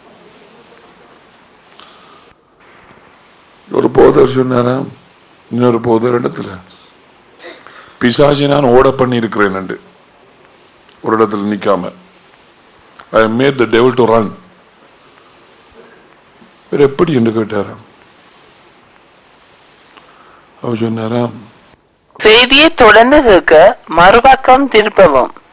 ஒரு போதர் சொன்னாராம் இன்னொரு போதர் இடத்துல பிசாசி நான் ஓட பண்ணி இருக்கிறேன் ஒரு இடத்துல நிக்காம I made the devil to run எப்படி என்று கேட்டாராம் அவர் சொன்னாராம் செய்தியை தொடர்ந்து கேட்க மறுபக்கம் திருப்பவும்